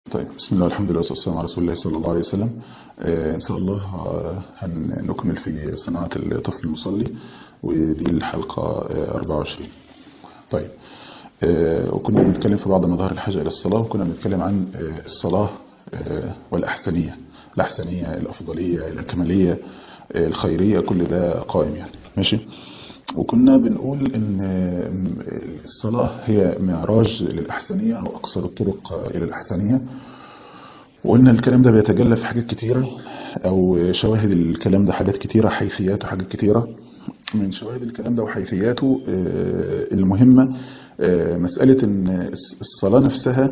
طيب بسم الله والحمد لله والصلاة والسلام على رسول الله صلى الله عليه وسلم آه إن شاء الله آه هنكمل في صناعة الطفل المصلي ودي الحلقة آه 24 طيب آه وكنا بنتكلم في بعض مظاهر الحاجة إلى الصلاة وكنا بنتكلم عن آه الصلاة آه والأحسنية الأحسنية الأفضلية الكمالية آه الخيرية كل ده قائم يعني ماشي وكنا بنقول ان الصلاة هي معراج للأحسنية أو أقصر الطرق إلى الأحسنية وقلنا الكلام ده بيتجلى في حاجات كتيرة أو شواهد الكلام ده حاجات كتيرة حيثيات وحاجات كتيرة من شواهد الكلام ده وحيثياته المهمة مسألة ان الصلاة نفسها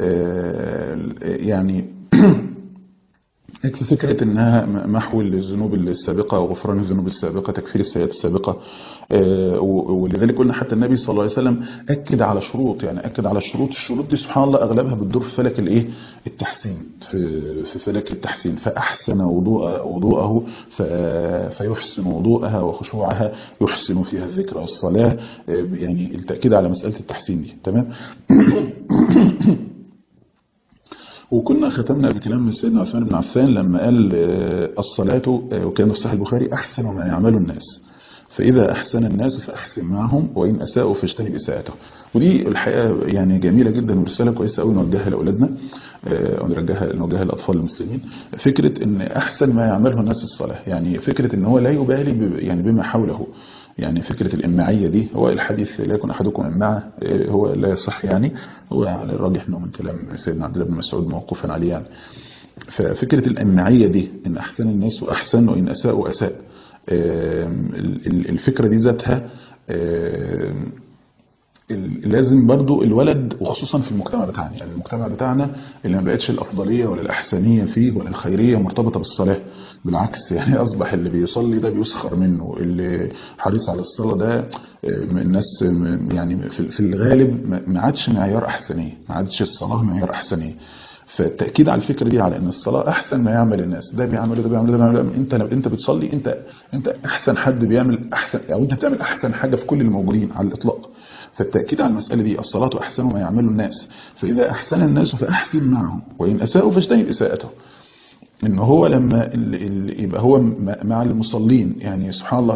يعني يكفي فكرة انها محو الذنوب السابقة وغفران الذنوب السابقة تكفير السيئات السابقة ولذلك قلنا حتى النبي صلى الله عليه وسلم أكد على شروط يعني أكد على شروط الشروط دي سبحان الله أغلبها بتدور في فلك الإيه التحسين في, في فلك التحسين فأحسن وضوء وضوءه فيحسن وضوءها وخشوعها يحسن فيها الذكر والصلاة يعني التأكيد على مسألة التحسين دي تمام وكنا ختمنا بكلام سيدنا عثمان بن عفان لما قال الصلاة وكان في صحيح البخاري أحسن ما يعمل الناس فإذا أحسن الناس فأحسن معهم وإن أساءوا فاجتنب إساءته ودي الحقيقة يعني جميلة جدا ورسالة كويسة قوي نوجهها لأولادنا ونرجعها نوجهها للأطفال المسلمين فكرة إن أحسن ما يعمله الناس الصلاة يعني فكرة إن هو لا يبالي يعني بما حوله يعني فكرة الإمعية دي هو الحديث لا يكون أحدكم إمعة هو لا يصح يعني هو على الراجح أنه من كلام سيدنا عبد الله بن مسعود موقوفا عليه يعني ففكرة الإمعية دي إن أحسن الناس وأحسن وإن أساءوا أساء الفكرة دي ذاتها لازم برضو الولد وخصوصا في المجتمع بتاعنا يعني المجتمع بتاعنا اللي ما بقتش الأفضلية ولا الأحسنية فيه ولا الخيرية مرتبطة بالصلاة بالعكس يعني أصبح اللي بيصلي ده بيسخر منه اللي حريص على الصلاة ده الناس يعني في الغالب ما عادش معيار أحسنية ما عادش الصلاة معيار أحسنية فالتأكيد على الفكرة دي على ان الصلاة احسن ما يعمل الناس ده بيعمل ده بيعمل ده بيعمل انت لو انت بتصلي انت انت احسن حد بيعمل احسن او انت بتعمل احسن حاجة في كل الموجودين على الاطلاق فالتأكيد على المسألة دي الصلاة احسن ما يعمل الناس فاذا احسن الناس فاحسن معهم وان اساءوا فاجتنب اساءته ان هو لما يبقى هو مع المصلين يعني سبحان الله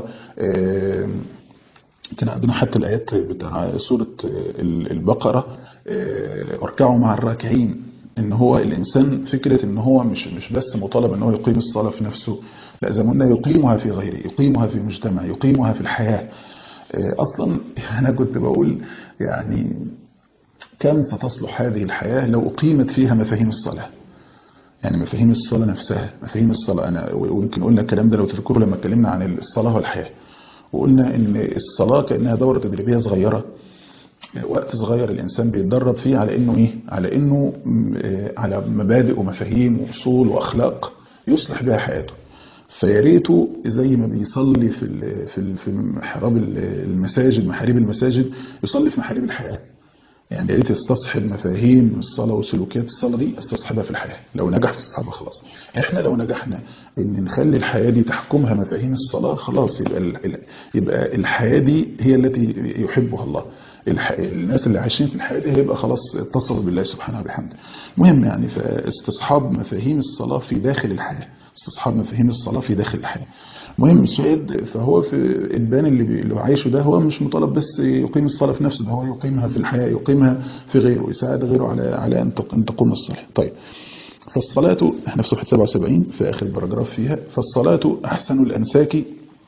كان عندنا حتى الايات بتاع سورة البقرة اركعوا مع الراكعين ان هو الانسان فكرة ان هو مش مش بس مطالب ان هو يقيم الصلاة في نفسه لا زي ما قلنا يقيمها في غيره يقيمها في المجتمع يقيمها في الحياة اصلا انا كنت بقول يعني كم ستصلح هذه الحياة لو اقيمت فيها مفاهيم الصلاة يعني مفاهيم الصلاة نفسها مفاهيم الصلاة انا ويمكن قلنا الكلام ده لو تذكروا لما اتكلمنا عن الصلاة والحياة وقلنا ان الصلاة كأنها دورة تدريبية صغيرة وقت صغير الإنسان بيتدرب فيه على إنه إيه؟ على إنه على مبادئ ومفاهيم وأصول وأخلاق يصلح بها حياته فياريته زي ما بيصلي في في في محراب المساجد محاريب المساجد يصلي في محاريب الحياة يعني يا ريت يستصحب مفاهيم الصلاة وسلوكيات الصلاة دي استصحبها في الحياة لو نجح في استصحابها خلاص احنا لو نجحنا ان نخلي الحياة دي تحكمها مفاهيم الصلاة خلاص يبقى يبقى الحياة دي هي التي يحبها الله الناس اللي عايشين في الحياة دي هيبقى خلاص اتصلوا بالله سبحانه وبحمده مهم يعني فاستصحاب مفاهيم الصلاة في داخل الحياة استصحاب مفاهيم الصلاة في داخل الحياة مهم السعيد فهو في البان اللي, بي... اللي عايشه ده هو مش مطالب بس يقيم الصلاة في نفسه ده هو يقيمها في الحياة يقيمها في غيره يساعد غيره على على أن تقوم الصلاة طيب فالصلاة احنا في صفحة 77 في آخر البراجراف فيها فالصلاة أحسن الأنساك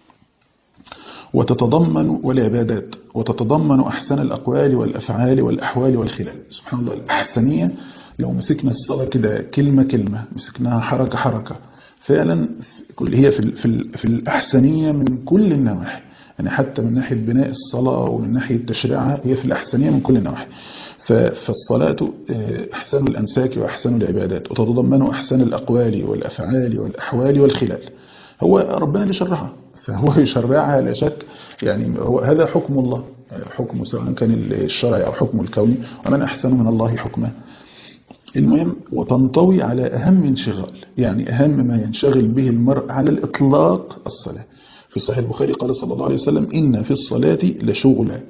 وتتضمن والعبادات وتتضمن أحسن الأقوال والأفعال والأحوال والخلال سبحان الله الأحسنية لو مسكنا الصلاة كده كلمة كلمة مسكناها حركة حركة فعلا هي في, في, في الأحسنية من كل النواحي يعني حتى من ناحية بناء الصلاة ومن ناحية تشريعها هي في الأحسنية من كل النواحي فالصلاة أحسن الأنساك وأحسن العبادات وتتضمن أحسن الأقوال والأفعال والأحوال والخلال هو ربنا اللي شرعها فهو يشرعها لا شك يعني هو هذا حكم الله حكم سواء كان الشرعي أو حكم الكوني ومن أحسن من الله حكما المهم وتنطوي على أهم انشغال يعني أهم ما ينشغل به المرء على الإطلاق الصلاة في صحيح البخاري قال صلى الله عليه وسلم إن في الصلاة لشغلا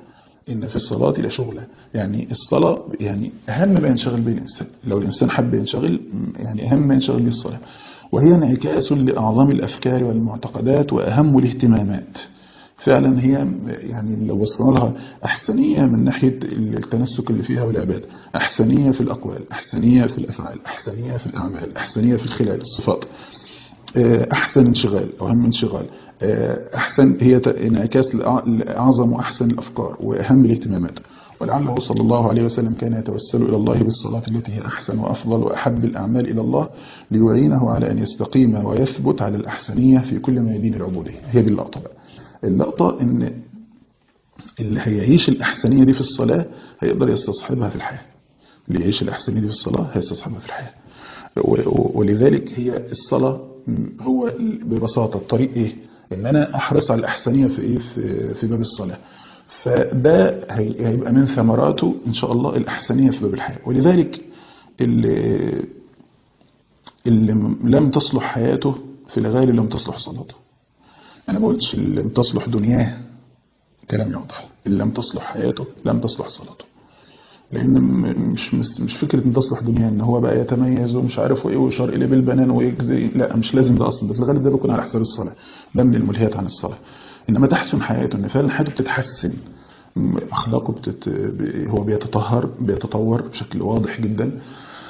إن في الصلاة لشغلة يعني الصلاة يعني أهم ما ينشغل به الإنسان لو الإنسان حب ينشغل يعني أهم ما ينشغل به الصلاة وهي انعكاس لأعظم الأفكار والمعتقدات وأهم الاهتمامات فعلا هي يعني لو وصلنا لها أحسنية من ناحية التنسك اللي فيها والعبادة أحسنية في الأقوال أحسنية في الأفعال أحسنية في الأعمال أحسنية في الخلال الصفات أحسن انشغال أو أهم انشغال أحسن هي انعكاس لأعظم وأحسن الأفكار وأهم الاهتمامات ولعله صلى الله عليه وسلم كان يتوسل إلى الله بالصلاة التي هي أحسن وأفضل وأحب الأعمال إلى الله ليعينه على أن يستقيم ويثبت على الأحسنية في كل ميادين العبودية هي دي اللقطة بقى اللقطة إن اللي هيعيش الأحسنية دي في الصلاة هيقدر يستصحبها في الحياة اللي يعيش الأحسنية دي في الصلاة هيستصحبها في الحياة ولذلك هي الصلاة هو ببساطة الطريق إيه إن أنا أحرص على الأحسنية في إيه في, في باب الصلاة فده هيبقى من ثمراته إن شاء الله الأحسنية في باب الحياة ولذلك اللي, اللي لم تصلح حياته في الغالب لم تصلح صلاته أنا ما قلتش اللي لم تصلح دنياه كلام يوضح اللي لم تصلح حياته لم تصلح صلاته لان مش مش, مش فكره ان تصلح دنيا ان هو بقى يتميز ومش عارف ايه ويشار اليه بالبنان ويجزي لا مش لازم ده اصلا في الغالب ده بيكون على حساب الصلاه ده من الملهيات عن الصلاه انما تحسن حياته ان فعلا حياته بتتحسن اخلاقه بتت... هو بيتطهر بيتطور بشكل واضح جدا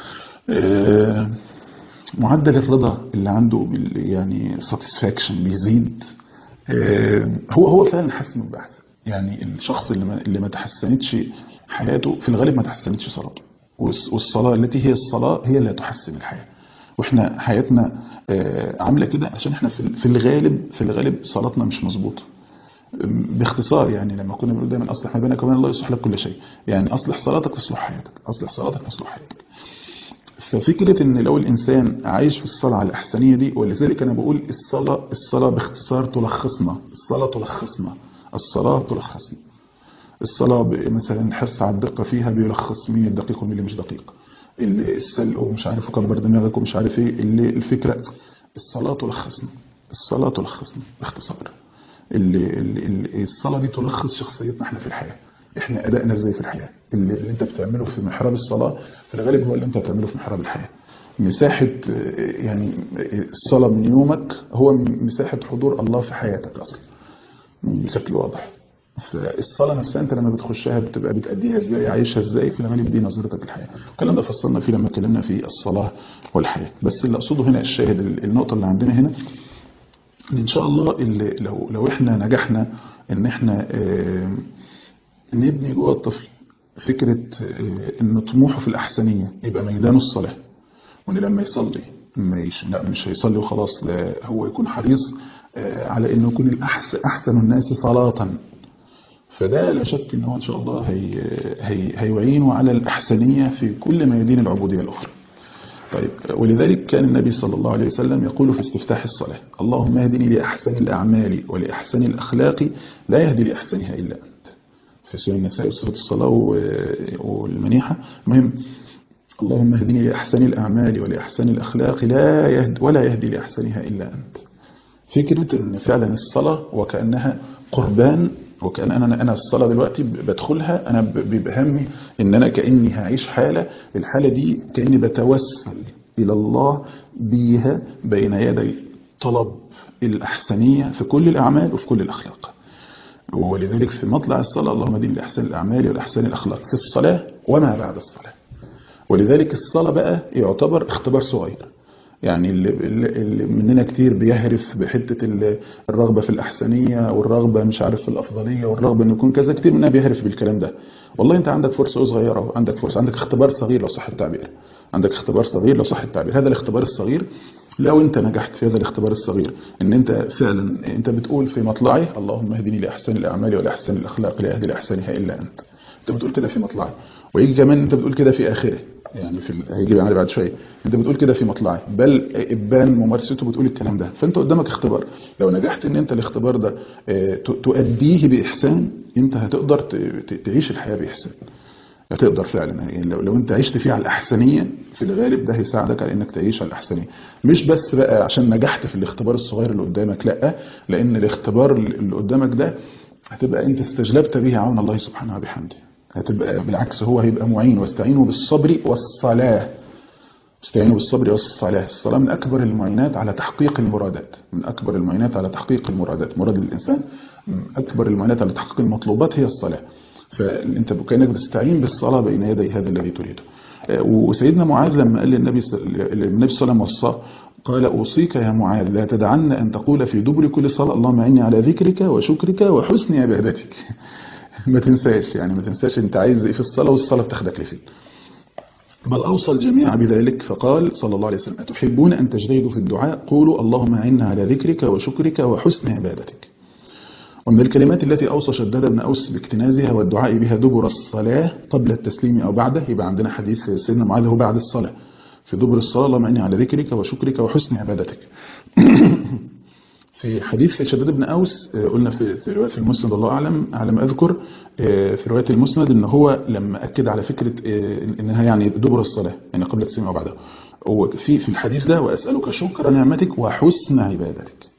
معدل الرضا اللي عنده يعني ساتسفاكشن بيزيد هو هو فعلا حسن باحسن يعني الشخص اللي ما, اللي ما تحسنتش حياته في الغالب ما تحسنتش صلاته والصلاة التي هي الصلاة هي اللي هتحسن الحياة واحنا حياتنا عاملة كده عشان احنا في الغالب في الغالب صلاتنا مش مظبوطه باختصار يعني لما كنا بنقول دايما اصلح ما بينك وبين الله يصلح لك كل شيء يعني اصلح صلاتك تصلح حياتك اصلح صلاتك تصلح حياتك ففكرة ان لو الانسان عايش في الصلاة على الاحسنية دي ولذلك انا بقول الصلاة الصلاة باختصار تلخصنا الصلاة تلخصنا الصلاة تلخصنا الصلاة مثلا الحرص على الدقة فيها بيلخص مين الدقيق ومين اللي مش دقيق اللي السلق ومش عارف وكبر دماغك ومش عارف ايه اللي الفكرة الصلاة تلخصنا الصلاة تلخصنا باختصار اللي, اللي, اللي الصلاة دي تلخص شخصيتنا احنا في الحياة احنا ادائنا ازاي في الحياة اللي, اللي انت بتعمله في محراب الصلاة في الغالب هو اللي انت بتعمله في محراب الحياة مساحة يعني الصلاة من يومك هو مساحة حضور الله في حياتك اصلا بشكل واضح فالصلاة نفسها انت لما بتخشها بتبقى بتأديها ازاي عايشها ازاي في الغالب دي نظرتك للحياة الكلام ده فصلنا فيه لما اتكلمنا في الصلاة والحياة بس اللي اقصده هنا الشاهد النقطة اللي عندنا هنا ان شاء الله اللي لو لو احنا نجحنا ان احنا اه نبني جوه الطفل فكرة اه ان طموحه في الاحسنية يبقى ميدانه الصلاة وان لما يصلي مش لا مش هيصلي وخلاص لا هو يكون حريص اه على انه يكون الاحسن احسن الناس صلاة فده لا شك ان هو ان شاء الله هي هي هيعينه على الاحسنيه في كل ميادين العبوديه الاخرى. طيب ولذلك كان النبي صلى الله عليه وسلم يقول في استفتاح الصلاه: اللهم اهدني لاحسن الاعمال ولاحسن الاخلاق لا يهدي لاحسنها الا انت. في سوره النساء صفه الصلاه والمنيحه المهم اللهم اهدني لاحسن الاعمال ولاحسن الاخلاق لا يهدي ولا يهدي لاحسنها الا انت. فكره ان فعلا الصلاه وكانها قربان وكأن أنا أنا الصلاة دلوقتي بدخلها أنا بيبقى همي إن أنا كأني هعيش حالة الحالة دي كأني بتوسل إلى الله بيها بين يدي طلب الأحسنية في كل الأعمال وفي كل الأخلاق ولذلك في مطلع الصلاة اللهم دين لأحسن الأعمال والأحسن الأخلاق في الصلاة وما بعد الصلاة ولذلك الصلاة بقى يعتبر اختبار صغير يعني اللي, اللي مننا كتير بيهرف بحتة الرغبة في الأحسنية والرغبة مش عارف في الأفضلية والرغبة أن يكون كذا كتير مننا بيهرف بالكلام ده والله أنت عندك فرصة صغيرة عندك فرصة عندك اختبار صغير لو صح التعبير عندك اختبار صغير لو صح التعبير هذا الاختبار الصغير لو انت نجحت في هذا الاختبار الصغير ان انت فعلا انت بتقول في مطلعي اللهم اهدني لاحسن الاعمال ولاحسن الاخلاق لا اهدي لاحسنها الا انت انت بتقول كده في مطلعي ويجي كمان انت بتقول كده في اخره يعني في هيجي معانا بعد شويه انت بتقول كده في مطلعي بل ابان ممارسته بتقول الكلام ده فانت قدامك اختبار لو نجحت ان انت الاختبار ده تؤديه باحسان انت هتقدر تعيش الحياه باحسان هتقدر فعلا يعني لو, لو انت عشت فيه على الاحسنيه في الغالب ده هيساعدك على انك تعيش على الاحسنيه مش بس بقى عشان نجحت في الاختبار الصغير اللي قدامك لا لان الاختبار اللي قدامك ده هتبقى انت استجلبت به عون الله سبحانه وبحمده هتبقى بالعكس هو هيبقى معين واستعينوا بالصبر والصلاة استعينوا بالصبر والصلاة الصلاة من أكبر المعينات على تحقيق المرادات من أكبر المعينات على تحقيق المرادات مراد الإنسان من أكبر المعينات على تحقيق المطلوبات هي الصلاة فأنت كأنك بتستعين بالصلاة بين يدي هذا الذي تريده وسيدنا معاذ لما قال للنبي النبي صلى الله عليه وسلم قال أوصيك يا معاذ لا تدعن أن تقول في دبر كل صلاة اللهم أعني على ذكرك وشكرك وحسن عبادتك ما تنساش يعني ما تنساش انت عايز ايه في الصلاة والصلاة بتاخدك لفين بل أوصى الجميع بذلك فقال صلى الله عليه وسلم أتحبون أن تجتهدوا في الدعاء قولوا اللهم أعنا على ذكرك وشكرك وحسن عبادتك ومن الكلمات التي أوصى شداد بن أوس باكتنازها والدعاء بها دبر الصلاة قبل التسليم أو بعده يبقى عندنا حديث سيدنا معاذ هو بعد الصلاة في دبر الصلاة اللهم أعني على ذكرك وشكرك وحسن عبادتك في حديث شداد بن أوس قلنا في في رواية المسند الله أعلم على ما أذكر في رواية المسند إن هو لما أكد على فكرة إنها يعني دبر الصلاة يعني قبل التسليم أو بعدها وفي في الحديث ده وأسألك شكر نعمتك وحسن عبادتك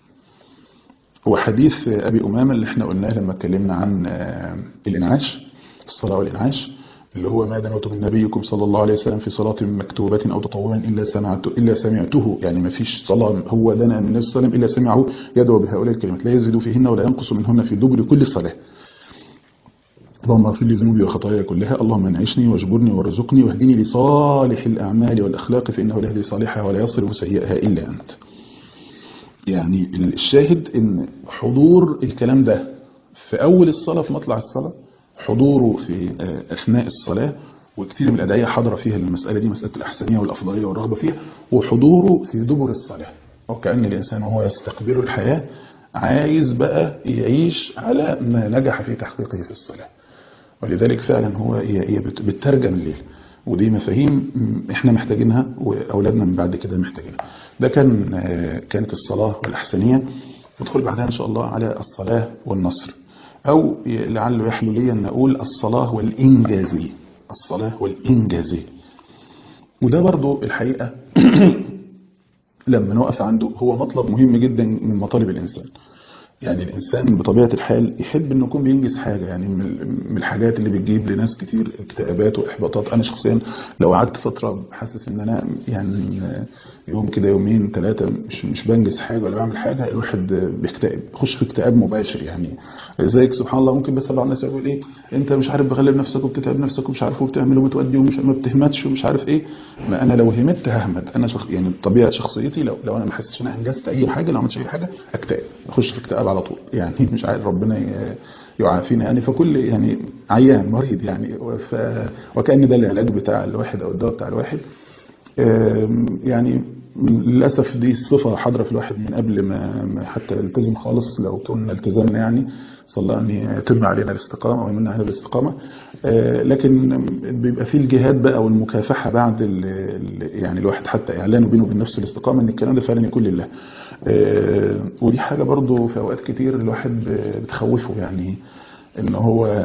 وحديث أبي أمامة اللي احنا قلناه لما اتكلمنا عن الإنعاش الصلاة والإنعاش اللي هو ما دنوت من نبيكم صلى الله عليه وسلم في صلاة مكتوبة أو تطوع إلا سمعته إلا سمعته يعني ما فيش صلاة هو دنا من النبي صلى الله عليه وسلم إلا سمعه يدعو بهؤلاء الكلمات لا يزيد فيهن ولا ينقص منهن في دبر كل صلاة اللهم اغفر لي ذنوبي وخطاياي كلها اللهم انعشني واجبرني وارزقني واهدني لصالح الأعمال والأخلاق فإنه لا يهدي صالحها ولا يصرف سيئها إلا أنت يعني الشاهد ان حضور الكلام ده في أول الصلاة في مطلع الصلاة حضوره في أثناء الصلاة وكثير من الأدعية حضر فيها المسألة دي مسألة الأحسنية والأفضلية والرغبة فيها وحضوره في دبر الصلاة وكأن الإنسان وهو يستقبل الحياة عايز بقى يعيش على ما نجح في تحقيقه في الصلاة ولذلك فعلا هو هي بتترجم الليل ودي مفاهيم احنا محتاجينها واولادنا من بعد كده محتاجينها ده كان كانت الصلاة والأحسنية ندخل بعدها ان شاء الله على الصلاة والنصر او لعله يحلو لي ان اقول الصلاة والانجازية الصلاة والانجازية وده برضو الحقيقة لما نقف عنده هو مطلب مهم جدا من مطالب الانسان يعني الإنسان بطبيعة الحال يحب أنه يكون بينجز حاجة يعني من الحاجات اللي بتجيب لناس كتير اكتئابات وإحباطات أنا شخصيا لو قعدت فترة حاسس أن أنا يعني يوم كده يومين ثلاثة مش مش بنجز حاجة ولا بعمل حاجة الواحد بيكتئب بيخش في اكتئاب مباشر يعني زيك سبحان الله ممكن بس بعض الناس يقول إيه أنت مش عارف بغلب نفسك وبتتعب نفسك ومش عارف وبتعمل وبتودي ومش ما بتهمتش ومش عارف إيه ما أنا لو همت ههمت أنا شخ يعني طبيعة شخصيتي لو لو أنا ما حسيتش إن أنا أنجزت أي حاجة لو ما عملتش أي حاجة أكتئب أخش في اكتئاب على طول يعني مش عارف ربنا يعافينا يعني فكل يعني عيان مريض يعني ف وكأن ده العلاج بتاع الواحد أو الدواء بتاع الواحد يعني للأسف دي الصفة حاضرة في الواحد من قبل ما حتى يلتزم خالص لو كنا التزمنا يعني صلى الله أن يتم علينا الاستقامة ويمن علينا الاستقامة لكن بيبقى فيه الجهاد بقى والمكافحة بعد يعني الواحد حتى إعلانه بينه وبين نفسه الاستقامة أن الكلام ده فعلا يكون لله ودي حاجة برضو في أوقات كتير الواحد بتخوفه يعني ان هو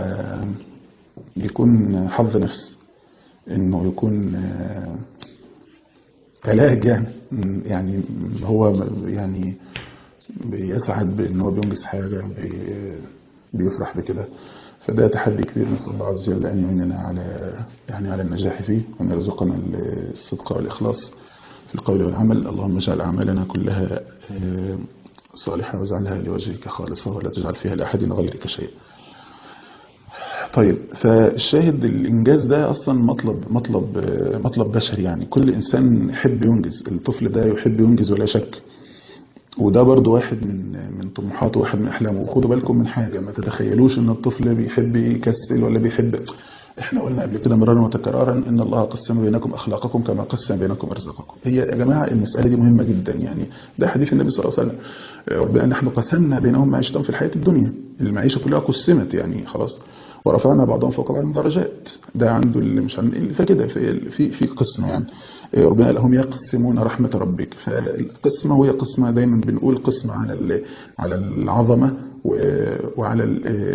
يكون حظ نفس انه يكون علاج يعني يعني هو يعني بيسعد بان هو بينجز حاجة بيفرح بكده فده تحدي كبير نسأل الله عز وجل أن يعيننا على يعني على النجاح فيه وأن يرزقنا الصدق والإخلاص في القول والعمل اللهم اجعل أعمالنا كلها صالحة واجعلها لوجهك خالصة ولا تجعل فيها لأحد غيرك شيء طيب فالشاهد الإنجاز ده أصلا مطلب مطلب مطلب بشري يعني كل إنسان يحب ينجز الطفل ده يحب ينجز ولا شك وده برضو واحد من من طموحاته واحد من أحلامه وخدوا بالكم من حاجة ما تتخيلوش إن الطفل بيحب يكسل ولا بيحب احنا قلنا قبل كده مرارا وتكرارا ان الله قسم بينكم اخلاقكم كما قسم بينكم ارزاقكم هي يا جماعه المساله دي مهمه جدا يعني ده حديث النبي صلى الله عليه وسلم ربنا نحن قسمنا بينهم معيشتهم في الحياه الدنيا المعيشه كلها قسمت يعني خلاص ورفعنا بعضهم فوق بعض درجات ده عنده اللي مش عن فكده في في في قسمه يعني ربنا قال هم يقسمون رحمه ربك فالقسمه وهي قسمه دايما بنقول قسمه على على العظمه وعلى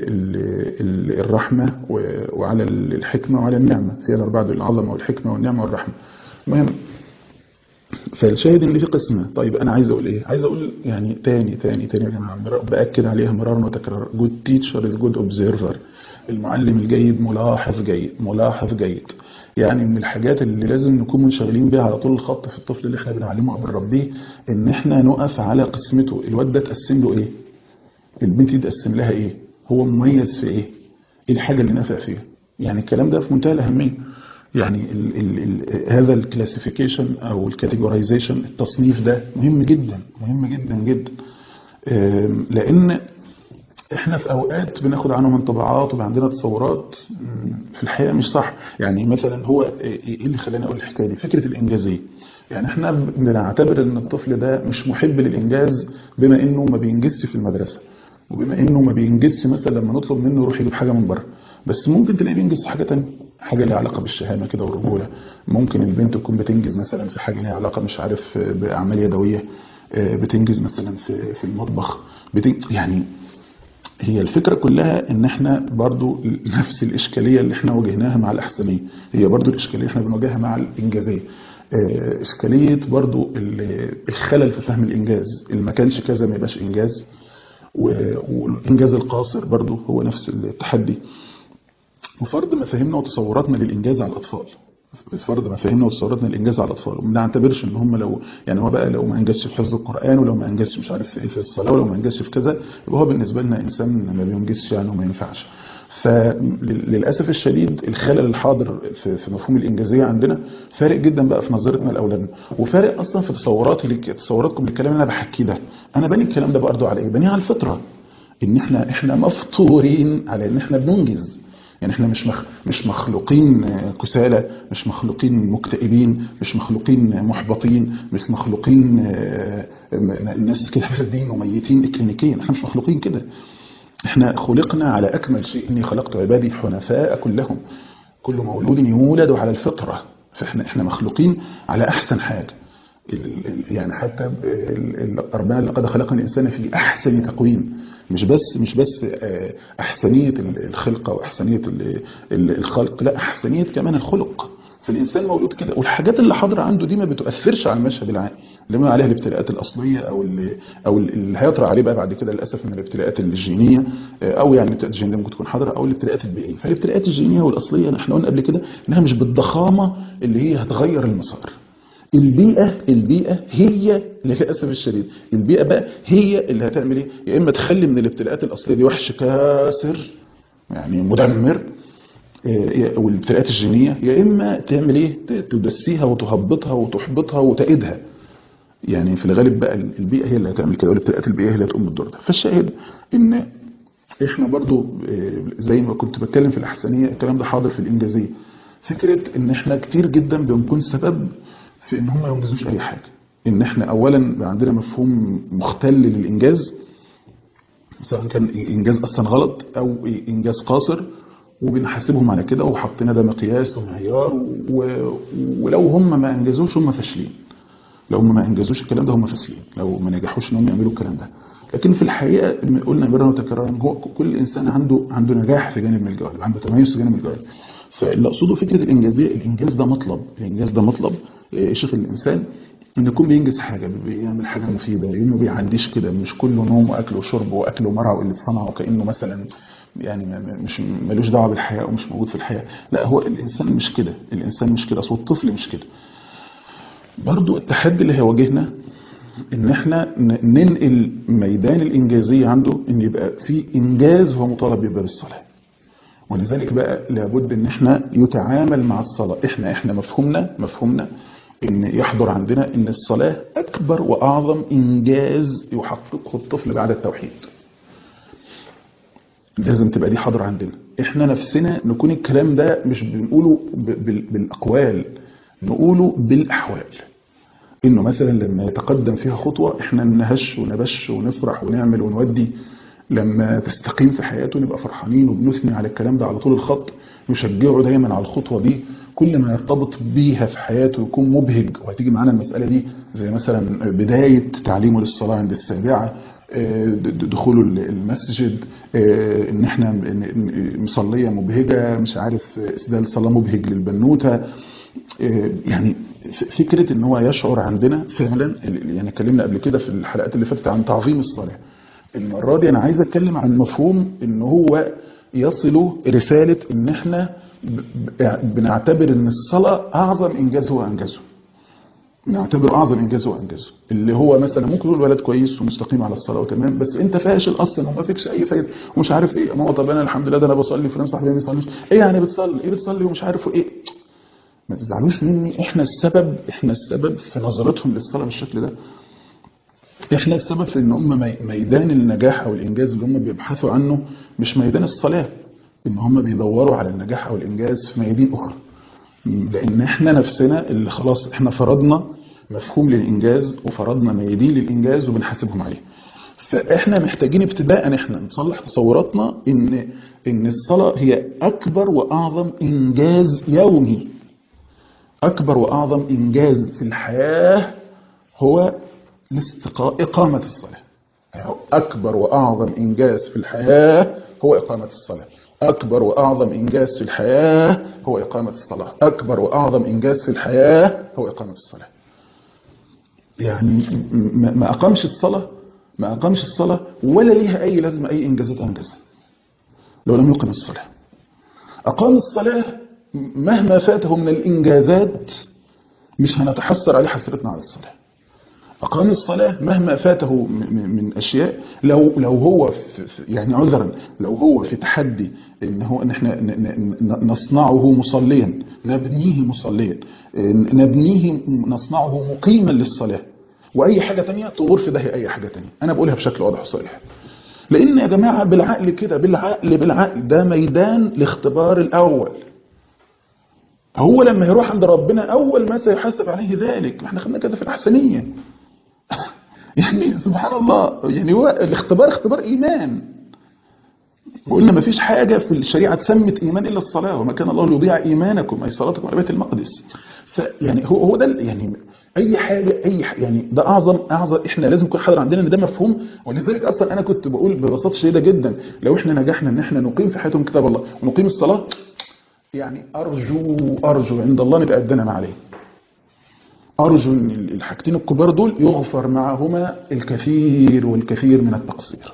الرحمة وعلى الحكمة وعلى النعمة في الأربعة دول العظمة والحكمة والنعمة والرحمة المهم فالشاهد ان في قسمه طيب انا عايز اقول ايه عايز اقول يعني تاني تاني تاني يا جماعه باكد عليها مرارا وتكرارا جود تيتشر از جود اوبزرفر المعلم الجيد ملاحظ جيد ملاحظ جيد يعني من الحاجات اللي لازم نكون منشغلين بيها على طول الخط في الطفل اللي احنا بنعلمه او بنربيه ان احنا نقف على قسمته الواد ده تقسم له ايه البنت دي تقسم لها ايه هو مميز في ايه ايه الحاجه اللي نافع فيها يعني الكلام ده في منتهى الاهميه يعني ال ال ال هذا الكلاسيفيكيشن او الكاتيجورايزيشن التصنيف ده مهم جدا مهم جدا جدا لان احنا في اوقات بناخد عنهم انطباعات وبقى عندنا تصورات في الحقيقه مش صح يعني مثلا هو ايه اللي خلاني اقول الحكايه دي فكره الانجازيه يعني احنا بنعتبر ان الطفل ده مش محب للانجاز بما انه ما بينجزش في المدرسه وبما انه ما بينجزش مثلا لما نطلب منه يروح يجيب حاجه من بره بس ممكن تلاقيه بينجز في حاجه ثانيه حاجه ليها علاقه بالشهامه كده والرجوله ممكن البنت تكون بتنجز مثلا في حاجه ليها علاقه مش عارف باعمال يدويه بتنجز مثلا في في المطبخ بتنجز يعني هي الفكرة كلها ان احنا برضو نفس الاشكالية اللي احنا واجهناها مع الاحسنية هي برضو الاشكالية اللي احنا بنواجهها مع الانجازية اشكالية برضو الخلل في فهم الانجاز اللي ما كانش كذا ما يبقاش انجاز والانجاز القاصر برضو هو نفس التحدي وفرض مفاهيمنا وتصوراتنا للانجاز على الاطفال فرض مفاهيمنا وتصوراتنا الانجاز على الاطفال وما نعتبرش ان هم لو يعني هو بقى لو ما انجزش في حفظ القران ولو ما انجزش مش عارف في, في الصلاه ولو ما انجزش في كذا يبقى هو بالنسبه لنا انسان ما بينجزش يعني وما ينفعش فللاسف الشديد الخلل الحاضر في, في مفهوم الانجازيه عندنا فارق جدا بقى في نظرتنا لاولادنا وفارق اصلا في تصوراتي تصوراتكم للكلام اللي انا بحكيه ده انا بني الكلام ده برضه على ايه بنيه على الفطره ان احنا احنا مفطورين على ان احنا بننجز يعني احنا مش مخ... مش مخلوقين كسالى مش مخلوقين مكتئبين مش مخلوقين محبطين مش مخلوقين الناس كده فردين وميتين اكلينيكيا احنا مش مخلوقين كده احنا خلقنا على اكمل شيء اني خلقت عبادي حنفاء كلهم كل مولود يولد على الفطره فاحنا احنا مخلوقين على احسن حاجه يعني حتى ربنا لقد خلقنا الانسان في احسن تقويم مش بس مش بس احسنيه الخلقه واحسنيه الخلق لا احسنيه كمان الخلق فالانسان مولود كده والحاجات اللي حاضره عنده دي ما بتؤثرش على المشهد العام اللي ما عليها الابتلاءات الاصليه او اللي او اللي هيطرا عليه بقى بعد كده للاسف من الابتلاءات الجينيه او يعني الابتلاءات الجينيه ممكن تكون حاضره او الابتلاءات البيئيه فالابتلاءات الجينيه والاصليه احنا قلنا قبل كده انها مش بالضخامه اللي هي هتغير المسار البيئة البيئة هي للأسف الشديد البيئة بقى هي اللي هتعمل ايه يا إما تخلي من الابتلاءات الأصلية دي وحش كاسر يعني مدمر والابتلاءات الجينية يا إما تعمل ايه تدسيها وتهبطها وتحبطها وتأيدها يعني في الغالب بقى البيئة هي اللي هتعمل كده والابتلاءات البيئية هي اللي هتقوم بالدور ده فالشاهد إن احنا برضو زي ما كنت بتكلم في الأحسنية الكلام ده حاضر في الإنجازية فكرة إن احنا كتير جدا بنكون سبب في ان هم ما ينجزوش اي حاجه ان احنا اولا عندنا مفهوم مختل للانجاز سواء كان انجاز اصلا غلط او انجاز قاصر وبنحاسبهم على كده وحطينا ده مقياس ومعيار و... ولو هم ما انجزوش هم فاشلين لو هم ما انجزوش الكلام ده هم فاشلين لو ما نجحوش ان هم يعملوا الكلام ده لكن في الحقيقه قلنا مرة وتكرارا هو كل انسان عنده عنده نجاح في جانب من الجوانب عنده تميز في جانب من الجوانب فاللي اقصده فكره الانجازيه الانجاز ده مطلب الانجاز ده مطلب شيخ الانسان ان يكون بينجز حاجه بيعمل حاجه مفيده لانه بيعديش كده مش كله نوم واكل وشرب واكل ومرع وقله صنعه وكانه مثلا يعني مش ملوش دعوه بالحياه ومش موجود في الحياه لا هو الانسان مش كده الانسان مش كده اصل الطفل مش كده برضو التحدي اللي هيواجهنا ان احنا ننقل ميدان الانجازيه عنده ان يبقى في انجاز هو مطالب بيبقى بالصلاه ولذلك بقى لابد ان احنا يتعامل مع الصلاة احنا احنا مفهومنا مفهومنا ان يحضر عندنا ان الصلاة اكبر واعظم انجاز يحققه الطفل بعد التوحيد لازم تبقى دي حاضرة عندنا احنا نفسنا نكون الكلام ده مش بنقوله بالاقوال نقوله بالاحوال انه مثلا لما يتقدم فيها خطوة احنا نهش ونبش ونفرح ونعمل ونودي لما تستقيم في حياته نبقى فرحانين وبنثني على الكلام ده على طول الخط نشجعه دايما على الخطوة دي كل ما يرتبط بيها في حياته يكون مبهج وهتيجي معانا المسألة دي زي مثلا بداية تعليمه للصلاة عند السابعة دخوله المسجد ان احنا مصلية مبهجة مش عارف اسدال صلاة مبهج للبنوتة يعني فكره ان هو يشعر عندنا فعلا يعني اتكلمنا قبل كده في الحلقات اللي فاتت عن تعظيم الصلاه المره دي انا عايز اتكلم عن مفهوم ان هو يصل رساله ان احنا بنعتبر ان الصلاه اعظم انجاز هو انجزه نعتبره اعظم انجاز هو انجزه اللي هو مثلا ممكن يقول ولد كويس ومستقيم على الصلاه وتمام بس انت فاشل اصلا وما فيكش اي فايده ومش عارف ايه ما هو طب انا الحمد لله ده انا بصلي فلان صاحبي ما بيصليش ايه يعني بتصلي ايه بتصلي ومش عارف ايه ما تزعلوش مني احنا السبب احنا السبب في نظرتهم للصلاه بالشكل ده احنا السبب في ان هم ميدان النجاح او الانجاز اللي هم بيبحثوا عنه مش ميدان الصلاه ان هم بيدوروا على النجاح او الانجاز في ميادين اخرى لان احنا نفسنا اللي خلاص احنا فرضنا مفهوم للانجاز وفرضنا ميادين للانجاز وبنحاسبهم عليه فاحنا محتاجين ابتداء احنا نصلح تصوراتنا ان ان الصلاه هي اكبر واعظم انجاز يومي اكبر واعظم انجاز في الحياه هو اقامه الصلاه اكبر واعظم انجاز في الحياه هو اقامه الصلاه أكبر وأعظم إنجاز في الحياة هو إقامة الصلاة أكبر وأعظم إنجاز في الحياة هو إقامة الصلاة يعني ما أقامش الصلاة ما أقامش الصلاة ولا ليها أي لازمة أي إنجازات أنجزها لو لم يقم الصلاة أقام الصلاة مهما فاته من الإنجازات مش هنتحسر عليه حسرتنا على الصلاة أقام الصلاة مهما فاته من أشياء لو لو هو في يعني عذرا لو هو في تحدي إن هو إن إحنا نصنعه مصليا نبنيه مصليا نبنيه نصنعه مقيما للصلاة وأي حاجة تانية تغور في ده أي حاجة تانية أنا بقولها بشكل واضح وصريح لأن يا جماعة بالعقل كده بالعقل بالعقل ده ميدان الاختبار الأول هو لما يروح عند ربنا أول ما سيحاسب عليه ذلك احنا خدنا كده في الأحسنية يعني سبحان الله يعني هو الاختبار اختبار إيمان وقلنا ما فيش حاجة في الشريعة تسمت إيمان إلا الصلاة وما كان الله ليضيع إيمانكم أي صلاتكم على بيت المقدس فيعني هو هو ده يعني أي حاجة أي حاجة يعني ده أعظم أعظم إحنا لازم يكون حاضر عندنا إن ده مفهوم ولذلك أصلا أنا كنت بقول ببساطة شديدة جدا لو إحنا نجحنا إن إحنا نقيم في حياتهم كتاب الله ونقيم الصلاة يعني أرجو أرجو عند الله نبقى قدنا ما عليه أرجو أن الحاجتين الكبار دول يغفر معهما الكثير والكثير من التقصير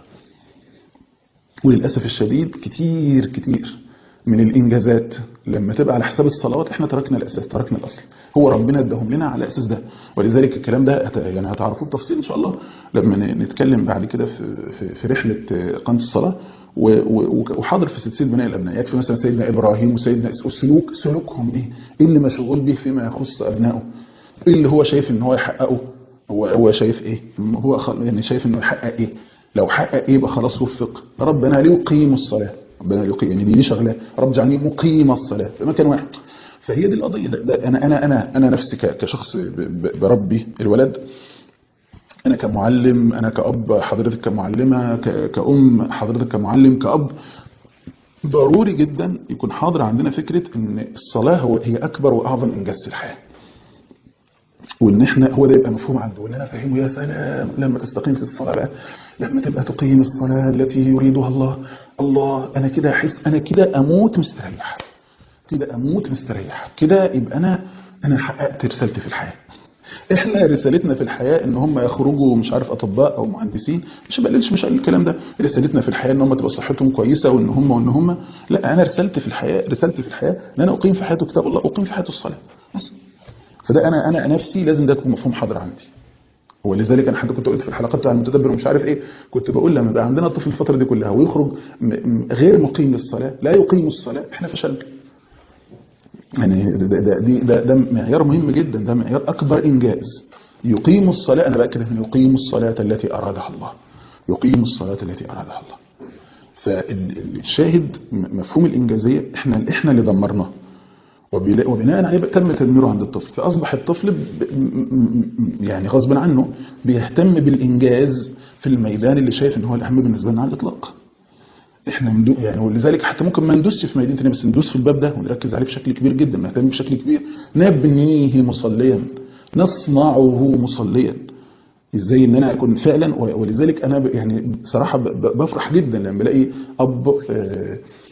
وللأسف الشديد كتير كتير من الإنجازات لما تبقى على حساب الصلوات احنا تركنا الأساس تركنا الأصل هو ربنا اداهم لنا على أساس ده ولذلك الكلام ده يعني هتعرفوه بتفصيل إن شاء الله لما نتكلم بعد كده في, في, في رحلة إقامة الصلاة وحاضر في سلسله بناء الابناء يكفي مثلا سيدنا ابراهيم وسيدنا سلوك سلوكهم ايه؟ ايه اللي مشغول به فيما يخص ابنائه؟ ايه اللي هو شايف ان هو يحققه؟ هو هو شايف ايه؟ هو يعني شايف انه يحقق ايه؟ لو حقق ايه يبقى خلاص وفق ربنا ليقيم الصلاه ربنا ليقيم يعني دي, دي شغله رب اجعلني مقيم الصلاه في مكان واحد فهي دي القضيه ده, ده انا انا انا انا نفسي كشخص بربي الولد أنا كمعلم أنا كأب حضرتك كمعلمة كأم حضرتك كمعلم كأب ضروري جدا يكون حاضر عندنا فكرة ان الصلاة هو هي أكبر وأعظم إنجاز في الحياة وان احنا هو ده يبقى مفهوم عنده وان انا فاهمه يا سلام لما تستقيم في الصلاه بقى لما تبقى تقيم الصلاه التي يريدها الله الله انا كده احس انا كده اموت مستريح كده اموت مستريح كده يبقى انا انا حققت رسالتي في الحياه احنا رسالتنا في الحياه ان هم يخرجوا مش عارف اطباء او مهندسين مش بقللش مش الكلام ده رسالتنا في الحياه ان هم تبقى صحتهم كويسه وان هم وان هم لا انا رسالتي في الحياه رسالتي في الحياه ان انا اقيم في حياته كتاب الله اقيم في حياته الصلاه بس فده انا انا نفسي لازم ده يكون مفهوم حاضر عندي ولذلك انا حتى كنت قلت في الحلقات بتاع المتدبر ومش عارف ايه كنت بقول لما يبقى عندنا طفل الفتره دي كلها ويخرج غير مقيم للصلاه لا يقيم الصلاه احنا فشلنا يعني ده ده ده, ده, ده معيار مهم جدا ده معيار اكبر انجاز يقيم الصلاه انا باكد انه يقيم الصلاه التي ارادها الله يقيم الصلاه التي ارادها الله فالشاهد مفهوم الانجازيه احنا احنا اللي دمرناه وبناء عليه تم تدميره عند الطفل فأصبح الطفل يعني غصب عنه بيهتم بالإنجاز في الميدان اللي شايف ان هو الأهم بالنسبة لنا على الإطلاق احنا مندو يعني ولذلك حتى ممكن ما ندوسش في ميدان تاني بس ندوس في الباب ده ونركز عليه بشكل كبير جدا نهتم بشكل كبير نبنيه مصليا نصنعه مصليا ازاي ان انا اكون فعلا ولذلك انا يعني صراحه بفرح جدا لما بلاقي اب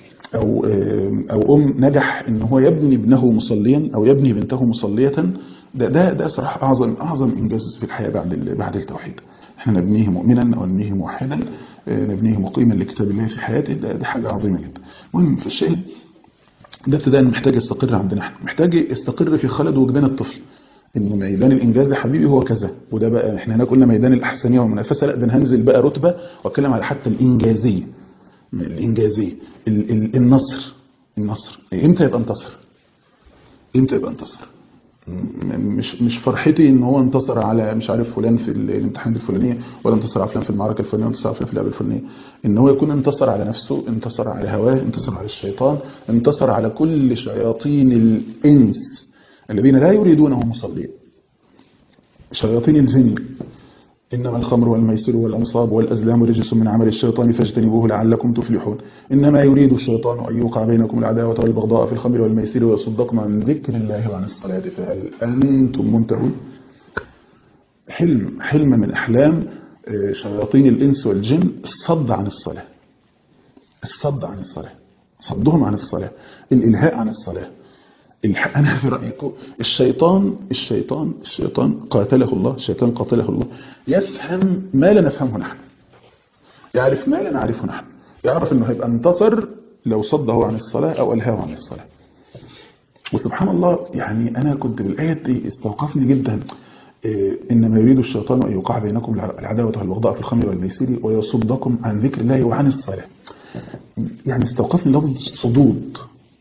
او او ام نجح ان هو يبني ابنه مصليا او يبني بنته مصليه ده ده ده صراحه اعظم اعظم انجاز في الحياه بعد ال- بعد التوحيد احنا نبنيه مؤمنا او نبنيه موحدا آه، نبنيه مقيما لكتاب الله في حياته ده, ده حاجه عظيمه جدا المهم في الشيء ده ابتداء محتاج يستقر عندنا احنا محتاج يستقر في خلد وجدان الطفل ان ميدان الانجاز يا حبيبي هو كذا وده بقى احنا هنا قلنا ميدان الاحسنيه والمنافسه لا ده انا هنزل بقى رتبه واتكلم على حتى الانجازيه الانجازيه ال- ال- النصر النصر امتى يبقى انتصر امتى يبقى انتصر م- مش مش فرحتي ان هو انتصر على مش عارف فلان في ال- الامتحانات الفلانيه ولا انتصر على فلان في المعركه الفلانيه ولا انتصر على فلان في اللعبه الفلانيه ان هو يكون انتصر على نفسه انتصر على هواه انتصر على الشيطان انتصر على كل شياطين الانس الذين لا يريدونه مصلين شياطين الجن إنما الخمر والميسر والأنصاب والأزلام رجس من عمل الشيطان فاجتنبوه لعلكم تفلحون إنما يريد الشيطان أن يوقع بينكم العداوة والبغضاء في الخمر والميسر ويصدكم عن ذكر الله وعن الصلاة فهل أنتم منتهون حلم حلم من أحلام آه، شياطين الإنس والجن الصد عن الصلاة الصد عن الصلاة صدهم عن الصلاة الإلهاء عن الصلاة الح- أنا في رأيكم الشيطان الشيطان الشيطان قاتله الله الشيطان قاتله الله يفهم ما لا نفهمه نحن يعرف ما لا نعرفه نحن يعرف أنه هيبقى انتصر لو صده عن الصلاة أو ألهاه عن الصلاة وسبحان الله يعني أنا كنت بالآية دي استوقفني جدا إيه، إنما يريد الشيطان أن يوقع بينكم الع- العداوة والبغضاء في الخمر والميسر ويصدكم عن ذكر الله وعن الصلاة يعني استوقفني لفظ الصدود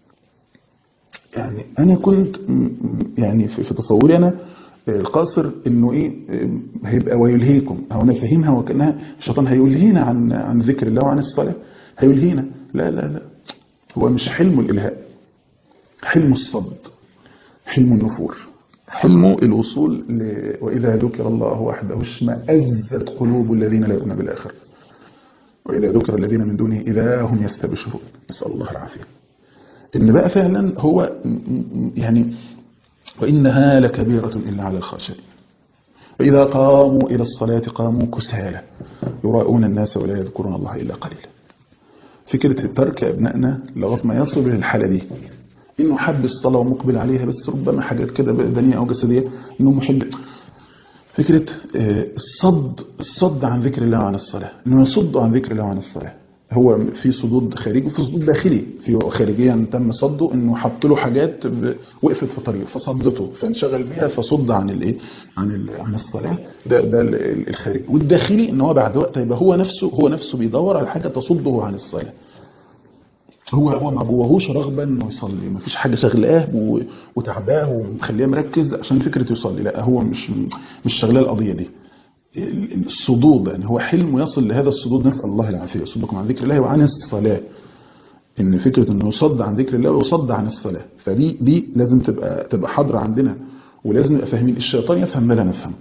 يعني انا كنت م- م- يعني في في تصوري انا آه، القاصر انه ايه آه، هيبقى ويلهيكم او انا فاهمها وكانها الشيطان هيلهينا عن عن ذكر الله وعن الصلاه هيلهينا لا لا لا هو مش حلم الالهاء حلم الصد حلم النفور حلم الوصول ل... واذا ذكر الله وحده اشمئزت قلوب الذين لا يؤمنون بالاخره واذا ذكر الذين من دونه اذا هم يستبشرون نسال الله العافيه ان بقى فعلا هو م- م- يعني وانها لكبيره الا على الخاشعين واذا قاموا الى الصلاه قاموا كسالى يراءون الناس ولا يذكرون الله الا قليلا فكره ترك ابنائنا لغايه ما يصل للحاله دي انه حب الصلاه ومقبل عليها بس ربما حاجات كده بدنيه او جسديه انه محب فكرة آه، الصد الصد عن ذكر الله وعن الصلاة انه يصد عن ذكر الله وعن الصلاة هو في صدود خارجي وفي صدود داخلي في خارجيا تم صده انه حط له حاجات ب- وقفت في طريقه فصدته فانشغل بيها فصد عن الايه عن ال- عن الصلاه ده ده ال- ال- الخارجي والداخلي ان هو بعد وقت يبقى هو نفسه هو نفسه بيدور على حاجه تصده عن الصلاه هو هو ما جواهوش رغبه انه يصلي ما فيش حاجه شغلاه و- وتعباه ومخليه مركز عشان فكره يصلي لا هو مش مش شغلاه القضيه دي ال- الصدود يعني هو حلم يصل لهذا الصدود نسال الله العافيه يصدكم عن ذكر الله وعن الصلاه ان فكره انه يصد عن ذكر الله ويصد عن الصلاه فدي دي لازم تبقى تبقى حاضره عندنا ولازم نبقى فاهمين الشيطان يفهم ما لا نفهمه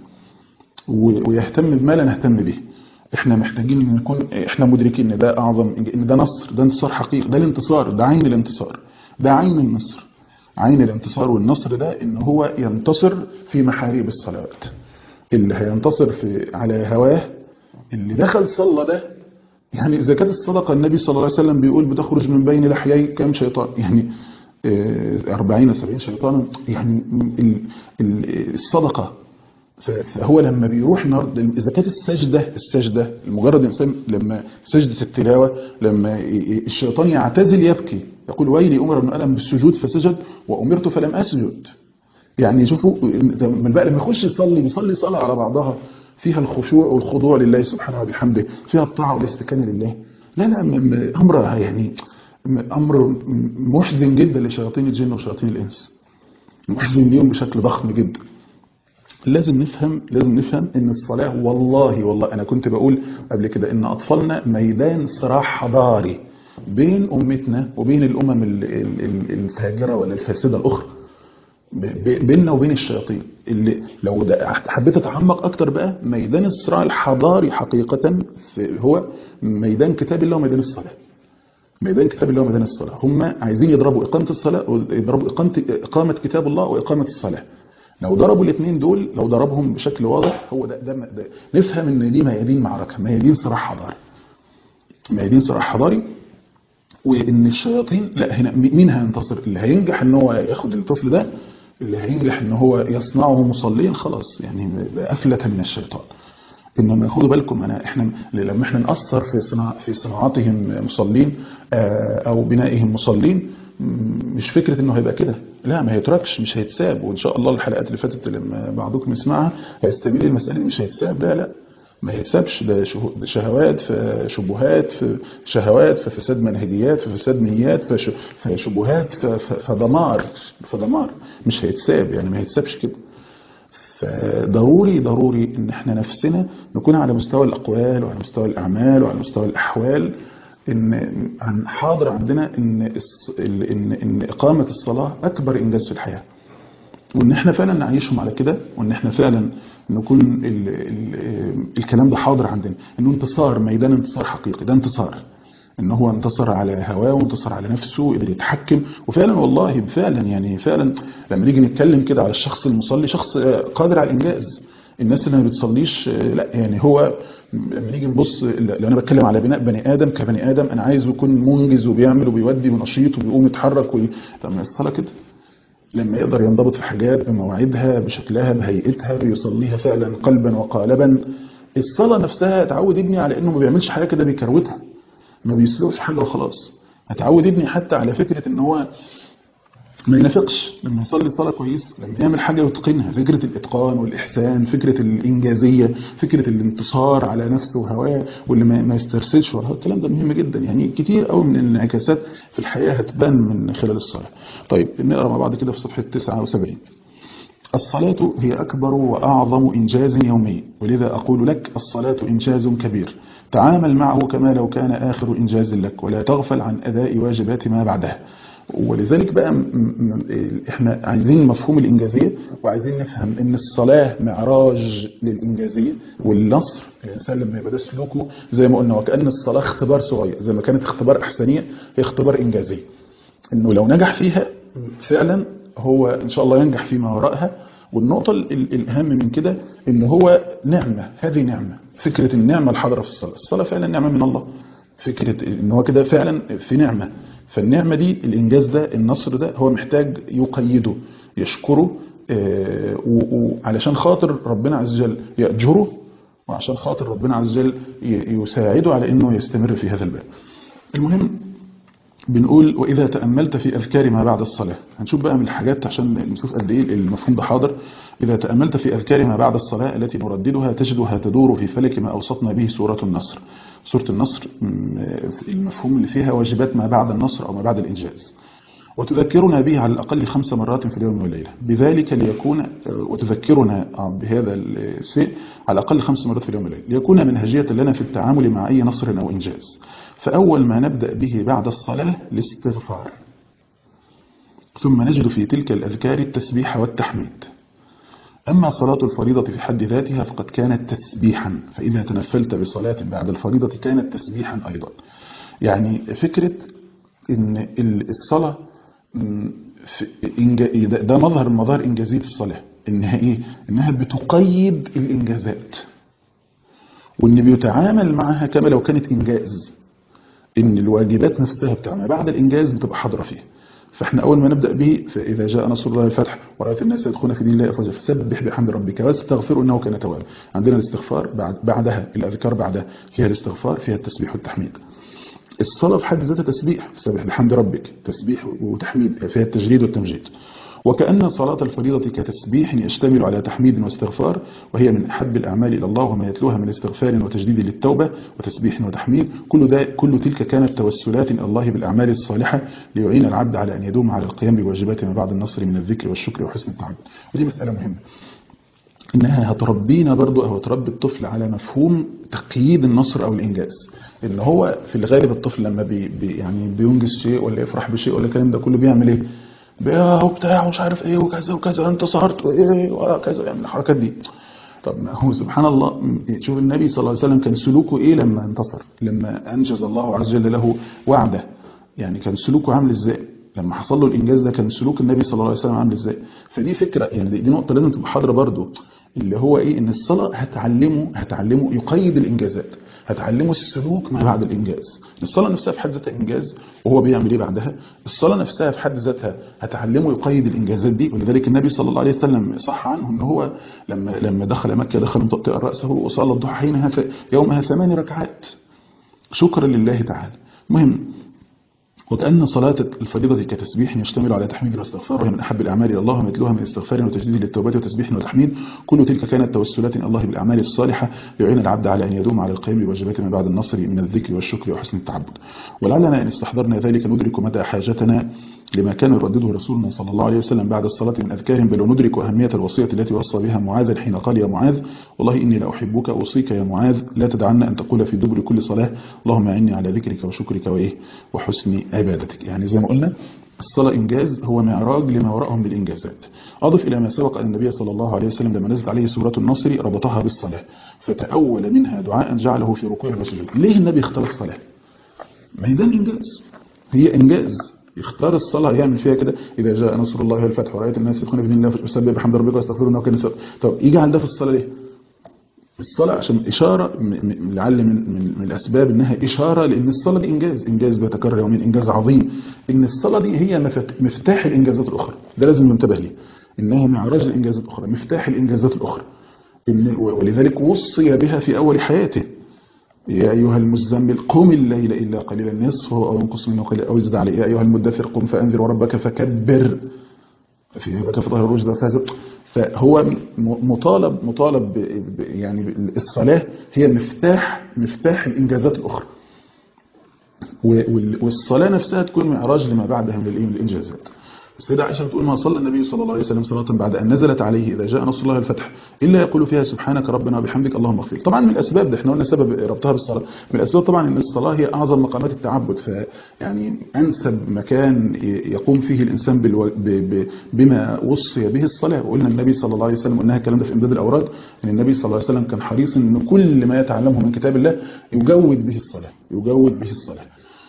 و- ويهتم بما لا نهتم به احنا محتاجين ان نكون احنا مدركين ان ده اعظم ان ده نصر ده انتصار حقيقي ده الانتصار ده عين الانتصار ده عين النصر عين الانتصار والنصر ده ان هو ينتصر في محاريب الصلوات اللي هينتصر في على هواه اللي دخل صلى ده يعني زكاة الصدقة النبي صلى الله عليه وسلم بيقول بتخرج من بين لحيي كم شيطان يعني آه، أربعين سبعين شيطانا يعني ال- ال- الصدقة ف- فهو لما بيروح النهارده زكاة السجدة السجدة مجرد الإنسان لما سجدة التلاوة لما ي- ي- الشيطان يعتزل يبكي يقول ويلي أمر بن ألم بالسجود فسجد وأمرت فلم أسجد يعني شوفوا من بقى لما يخش يصلي بيصلي صلاة على بعضها فيها الخشوع والخضوع لله سبحانه وبحمده فيها الطاعة والاستكانة لله لا لا م- م- أمر يعني م- أمر م- محزن جدا لشياطين الجن وشياطين الإنس محزن ليهم بشكل ضخم جدا لازم نفهم لازم نفهم ان الصلاه والله والله انا كنت بقول قبل كده ان اطفالنا ميدان صراع حضاري بين امتنا وبين الامم ال- ال- ال- الفاجره ولا الفاسده الاخرى ب- ب- بيننا وبين الشياطين اللي لو ده حبيت اتعمق اكتر بقى ميدان الصراع الحضاري حقيقه في- هو ميدان كتاب الله وميدان الصلاه ميدان كتاب الله وميدان الصلاه هم عايزين يضربوا اقامه الصلاه ويضربوا اقامه اقامه كتاب الله واقامه الصلاه لو ضربوا الاثنين دول لو ضربهم بشكل واضح هو ده, ده, ده نفهم ان دي ميادين معركه ميادين صراع حضاري ميادين صراع حضاري وان الشياطين لا هنا مين هينتصر اللي هينجح ان هو ياخد الطفل ده اللي هينجح ان هو يصنعه مصليا خلاص يعني افلت من الشيطان انما خدوا بالكم انا احنا لما احنا ناثر في صناع في صناعتهم مصلين او بنائهم مصلين مش فكره انه هيبقى كده لا ما هيتركش مش هيتساب وان شاء الله الحلقات اللي فاتت لما بعضكم يسمعها هيستبين المساله مش هيتساب لا لا ما يتسابش ده شهوات في شبهات في شهوات في فساد منهجيات في فساد نيات في شبهات في دمار في دمار مش هيتساب يعني ما هيتسابش كده فضروري ضروري ان احنا نفسنا نكون على مستوى الاقوال وعلى مستوى الاعمال وعلى مستوى الاحوال ان حاضر عندنا ان ان ان اقامه الصلاه اكبر انجاز في الحياه وان احنا فعلا نعيشهم على كده وان احنا فعلا نكون ال ال الكلام ده حاضر عندنا انه انتصار ميدان انتصار حقيقي ده انتصار ان هو انتصر على هواه وانتصر على نفسه قدر يتحكم وفعلا والله فعلا يعني فعلا لما نيجي نتكلم كده على الشخص المصلي شخص قادر على الانجاز الناس اللي ما بتصليش لا يعني هو لما نيجي نبص لو انا بتكلم على بناء بني ادم كبني ادم انا عايزه يكون منجز وبيعمل وبيودي ونشيط وبيقوم يتحرك وي... طب ما الصلاه كده لما يقدر ينضبط في حاجات بمواعيدها بشكلها بهيئتها بيصليها فعلا قلبا وقالبا الصلاه نفسها تعود ابني على انه ما بيعملش حاجه كده بيكروتها ما بيسلقش حاجه وخلاص هتعود ابني حتى على فكره ان هو ما ينافقش لما يصلي صلاة كويس لما يعمل حاجة يتقنها فكرة الإتقان والإحسان فكرة الإنجازية فكرة الانتصار على نفسه وهواه واللي ما يسترسلش وراها الكلام ده مهم جدا يعني كتير قوي من الانعكاسات في الحياة هتبان من خلال الصلاة طيب نقرأ مع بعض كده في صفحة 79 الصلاة هي أكبر وأعظم إنجاز يومي ولذا أقول لك الصلاة إنجاز كبير تعامل معه كما لو كان آخر إنجاز لك ولا تغفل عن أداء واجبات ما بعدها ولذلك بقى احنا عايزين مفهوم الإنجازية وعايزين نفهم ان الصلاة معراج للإنجازية والنصر الإنسان لما يبقى ده سلوكه زي ما قلنا وكأن الصلاة اختبار صغير زي ما كانت اختبار أحسنية هي اختبار إنجازية انه لو نجح فيها فعلا هو ان شاء الله ينجح فيما وراءها والنقطة الأهم من كده ان هو نعمة هذه نعمة فكرة النعمة الحاضرة في الصلاة الصلاة فعلا نعمة من الله فكرة ان هو كده فعلا في نعمة فالنعمة دي الإنجاز ده النصر ده هو محتاج يقيده يشكره وعلشان خاطر ربنا عز وجل يأجره وعشان خاطر ربنا عز وجل يساعده على أنه يستمر في هذا الباب المهم بنقول وإذا تأملت في أذكار ما بعد الصلاة هنشوف بقى من الحاجات عشان نشوف قد إيه المفهوم ده حاضر إذا تأملت في أذكار ما بعد الصلاة التي نرددها تجدها تدور في فلك ما أوسطنا به سورة النصر سورة النصر المفهوم اللي فيها واجبات ما بعد النصر أو ما بعد الإنجاز وتذكرنا به على الأقل خمس مرات في اليوم والليلة بذلك ليكون وتذكرنا بهذا الشيء على الأقل خمس مرات في اليوم والليلة ليكون منهجية لنا في التعامل مع أي نصر أو إنجاز فأول ما نبدأ به بعد الصلاة الاستغفار ثم نجد في تلك الأذكار التسبيح والتحميد أما صلاة الفريضة في حد ذاتها فقد كانت تسبيحا فإذا تنفلت بصلاة بعد الفريضة كانت تسبيحا أيضا يعني فكرة إن الصلاة ده مظهر من مظاهر إنجازية الصلاة إنها إيه؟ إنها بتقيد الإنجازات وإن بيتعامل معها كما لو كانت إنجاز إن الواجبات نفسها بتاع ما بعد الإنجاز بتبقى حاضرة فيه فاحنا اول ما نبدا به فاذا جاء نصر الله الفتح ورايت الناس يدخلون في دين الله افواجا فسبح بحمد ربك واستغفر انه كان توابا عندنا الاستغفار بعد بعدها الاذكار بعدها فيها الاستغفار فيها التسبيح والتحميد الصلاه في حد ذاتها تسبيح فسبح بحمد ربك تسبيح وتحميد فيها التجريد والتمجيد وكأن صلاة الفريضة كتسبيح يشتمل على تحميد واستغفار وهي من أحب الأعمال إلى الله وما يتلوها من استغفار وتجديد للتوبة وتسبيح وتحميد كل, ده كل تلك كانت توسلات إلى الله بالأعمال الصالحة ليعين العبد على أن يدوم على القيام بواجبات ما بعد النصر من الذكر والشكر وحسن التعبد ودي مسألة مهمة إنها هتربينا برضو أو هتربي الطفل على مفهوم تقييد النصر أو الإنجاز إن هو في الغالب الطفل لما بي بي يعني بينجز شيء ولا يفرح بشيء ولا الكلام ده كله بيعمل إيه بقى وبتاع ومش عارف ايه وكذا وكذا انت سهرت وايه وكذا يعمل الحركات دي طب ما هو سبحان الله شوف النبي صلى الله عليه وسلم كان سلوكه ايه لما انتصر لما انجز الله عز وجل له وعده يعني كان سلوكه عامل ازاي لما حصل له الانجاز ده كان سلوك النبي صلى الله عليه وسلم عامل ازاي فدي فكره يعني دي, دي نقطه لازم تبقى حاضره برضو اللي هو ايه ان الصلاه هتعلمه هتعلمه يقيد الانجازات هتعلمه السلوك ما بعد الانجاز الصلاه نفسها في حد ذاتها انجاز وهو بيعمل ايه بعدها الصلاه نفسها في حد ذاتها هتعلمه يقيد الانجازات دي ولذلك النبي صلى الله عليه وسلم صح عنه ان هو لما لما دخل مكه دخل مطأطئا راسه وصلى الضحى حينها في يومها ثمان ركعات شكرا لله تعالى المهم وكأن صلاة الفريضة كتسبيح يشتمل على تحميد واستغفار وهي من أحب الأعمال إلى الله ومثلها من استغفار وتجديد للتوبات وتسبيح وتحميد كل تلك كانت توسلات إلى الله بالأعمال الصالحة ليعين العبد على أن يدوم على القيام بواجبات ما بعد النصر من الذكر والشكر وحسن التعبد ولعلنا إن استحضرنا ذلك ندرك مدى حاجتنا لما كان يردده رسولنا صلى الله عليه وسلم بعد الصلاة من أذكار بل وندرك أهمية الوصية التي وصى بها معاذ حين قال يا معاذ والله إني لأحبك أوصيك يا معاذ لا تدعنا أن تقول في دبر كل صلاة اللهم أعني على ذكرك وشكرك وإيه وحسن عبادتك يعني زي ما قلنا الصلاة إنجاز هو معراج لما وراءه من الإنجازات أضف إلى ما سبق أن النبي صلى الله عليه وسلم لما نزلت عليه سورة النصر ربطها بالصلاة فتأول منها دعاء جعله في ركوع وسجود ليه النبي اختار الصلاة ما هي ده الإنجاز هي إنجاز يختار الصلاة يعمل فيها كده إذا جاء نصر الله والفتح ورأيت الناس يدخلون في دين الله فسبح بحمد ربك واستغفروا انه كان طب يجعل ده في الصلاة ليه؟ الصلاة عشان إشارة لعل من, من, من الأسباب إنها إشارة لأن الصلاة دي إنجاز إنجاز بيتكرر يومين إنجاز عظيم إن الصلاة دي هي مفتاح الإنجازات الأخرى ده لازم ننتبه ليه إنها معراج الإنجازات الأخرى مفتاح الإنجازات الأخرى إن ولذلك وصي بها في أول حياته يا أيها المزمل قم الليل إلا قليلا نصفه أو انقص منه قليلا أو ازد عليه يا أيها المدثر قم فأنذر وربك فكبر في بك في ظهر الرشد فهجر فهو مطالب مطالب يعني الصلاة هي مفتاح مفتاح الإنجازات الأخرى والصلاة نفسها تكون معراج لما بعدها من الإنجازات السيدة عائشة بتقول ما صلى النبي صلى الله عليه وسلم صلاة بعد أن نزلت عليه إذا جاء نصر الله الفتح إلا يقول فيها سبحانك ربنا وبحمدك اللهم اغفر طبعا من الأسباب ده احنا قلنا سبب ربطها بالصلاة من الأسباب طبعا أن الصلاة هي أعظم مقامات التعبد فيعني أنسب مكان يقوم فيه الإنسان بالو... ب... ب... بما وصي به الصلاة وقلنا النبي صلى الله عليه وسلم قلناها الكلام ده في إمداد الأوراد أن النبي صلى الله عليه وسلم كان حريص أن كل ما يتعلمه من كتاب الله يجود به الصلاة يجود به الصلاة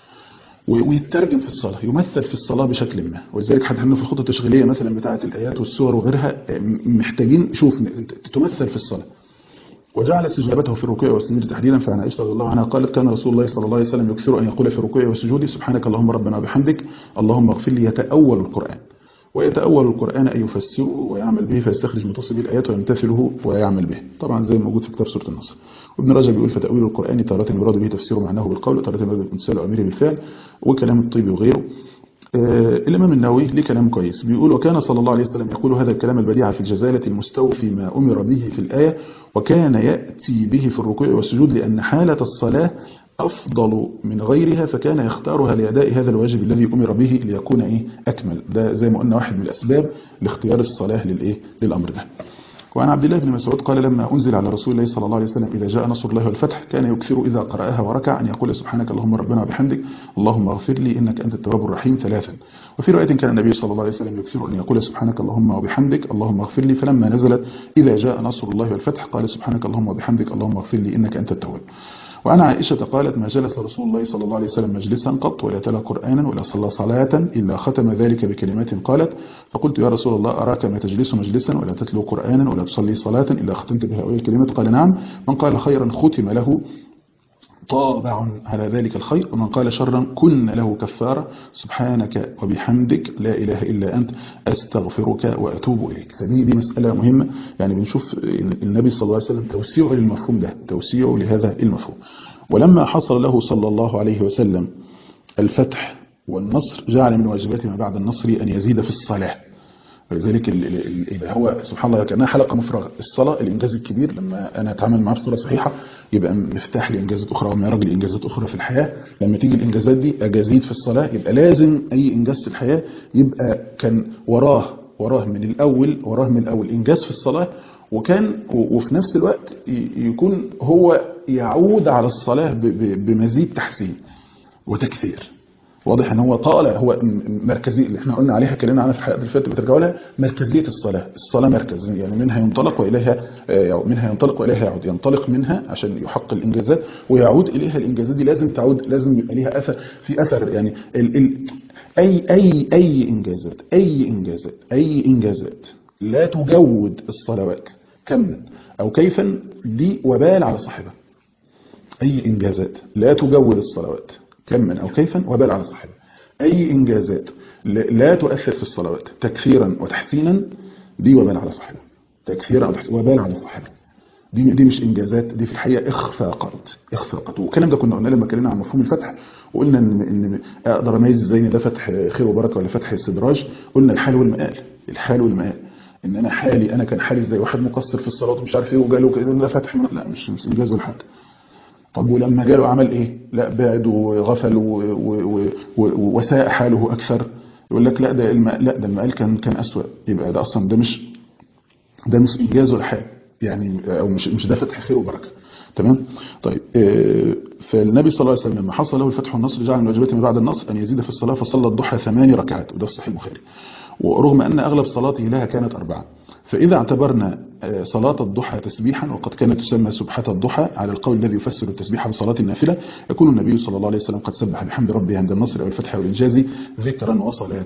ويترجم في الصلاة يمثل في الصلاة بشكل ما ولذلك حتى في الخطة التشغيلية مثلا بتاعة الآيات والسور وغيرها محتاجين شوف تمثل في الصلاة وجعل استجابته في الركوع والسجود تحديدا فعن عائشة رضي الله عنها قالت كان رسول الله صلى الله عليه وسلم يكثر أن يقول في الركوع والسجود سبحانك اللهم ربنا وبحمدك اللهم اغفر لي يتأول القرآن ويتأول القرآن أن يفسره ويعمل به فيستخرج متصل الآيات ويمتثله ويعمل به طبعا زي موجود في كتاب سورة النصر وابن رجب بيقول فتأويل القرآن تارة يراد به تفسير معناه بالقول وتارة يراد بالامتثال وأمره بالفعل وكلام الطيب وغيره آه الإمام النووي ليه كلام كويس بيقول وكان صلى الله عليه وسلم يقول هذا الكلام البديع في الجزالة المستوفي ما أمر به في الآية وكان يأتي به في الركوع والسجود لأن حالة الصلاة أفضل من غيرها فكان يختارها لأداء هذا الواجب الذي أمر به ليكون إيه أكمل ده زي ما قلنا واحد من الأسباب لاختيار الصلاة للإيه للأمر ده وعن عبد الله بن مسعود قال لما أنزل على رسول الله صلى الله عليه وسلم إذا جاء نصر الله والفتح كان يكثر إذا قرأها وركع أن يقول سبحانك اللهم ربنا وبحمدك اللهم اغفر لي إنك أنت التواب الرحيم ثلاثا وفي رواية كان النبي صلى الله عليه وسلم يكثر أن يقول سبحانك اللهم وبحمدك اللهم اغفر لي فلما نزلت إذا جاء نصر الله والفتح قال سبحانك اللهم وبحمدك اللهم اغفر لي إنك أنت التواب وعن عائشة قالت ما جلس رسول الله صلى الله عليه وسلم مجلسا قط ولا تلا قرآنا ولا صلى صلاة إلا ختم ذلك بكلمات قالت فقلت يا رسول الله أراك ما تجلس مجلسا ولا تتلو قرآنا ولا تصلي صلاة إلا ختمت بهؤلاء الكلمات قال نعم من قال خيرا ختم له طابع على ذلك الخير ومن قال شرا كن له كفارة سبحانك وبحمدك لا إله إلا أنت أستغفرك وأتوب إليك فدي دي مسألة مهمة يعني بنشوف النبي صلى الله عليه وسلم توسيعه للمفهوم ده توسيعه لهذا المفهوم ولما حصل له صلى الله عليه وسلم الفتح والنصر جعل من واجبات ما بعد النصر أن يزيد في الصلاة ولذلك إذا هو سبحان الله كأنها حلقة مفرغة الصلاة الإنجاز الكبير لما أنا أتعامل معاه بصورة صحيحة يبقى مفتاح لإنجازات أخرى ومعراج لإنجازات أخرى في الحياة لما تيجي الإنجازات دي أجازيد في الصلاة يبقى لازم أي إنجاز في الحياة يبقى كان وراه وراه من الأول وراه من الأول إنجاز في الصلاة وكان وفي نفس الوقت يكون هو يعود على الصلاة بمزيد تحسين وتكثير واضح ان هو طالع هو مركزي اللي احنا قلنا عليها كلمنا عنها في الحلقات اللي فاتت بترجعوا لها مركزيه الصلاه الصلاه مركز يعني منها ينطلق واليها منها ينطلق واليها يعود ينطلق منها عشان يحقق الانجازات ويعود اليها الانجازات دي لازم تعود لازم يبقى ليها اثر في اثر يعني ال ال اي اي اي انجازات اي انجازات اي انجازات لا تجود الصلوات كما او كيفا دي وبال على صاحبها أي إنجازات لا تجود الصلوات كما أو كيفا وبال على صاحبها أي إنجازات لا تؤثر في الصلوات تكثيرا وتحسينا دي وبال على صاحبها تكثيرا وتحسينا وبال على صاحبها دي دي مش انجازات دي في الحقيقه اخفاقات اخفاقات والكلام ده كنا قلنا لما اتكلمنا عن مفهوم الفتح وقلنا ان ان اقدر اميز ازاي ان ده فتح خير وبركه ولا فتح استدراج قلنا الحال والمآل الحال والمآل ان انا حالي انا كان حالي زي واحد مقصر في الصلاه ومش عارف ايه وجاله كده ده فتح لا مش مش انجاز ولا حاجه طب ولما جاله عمل ايه لا بعد وغفل وساء حاله اكثر يقول لك لا ده الماء لا ده المآل كان كان اسوء يبقى ده اصلا ده مش ده مش انجاز ولا حاجه يعني او مش مش ده فتح خير وبركه تمام طيب فالنبي صلى الله عليه وسلم لما حصل له الفتح والنصر جعل من واجباته ما بعد النصر ان يزيد في الصلاه فصلى الضحى ثماني ركعات وده في صحيح البخاري ورغم ان اغلب صلاته لها كانت اربعه فاذا اعتبرنا صلاة الضحى تسبيحا وقد كانت تسمى سبحة الضحى على القول الذي يفسر التسبيح بصلاة النافلة يكون النبي صلى الله عليه وسلم قد سبح بحمد ربه عند النصر او الفتح والانجاز ذكرا وصلاة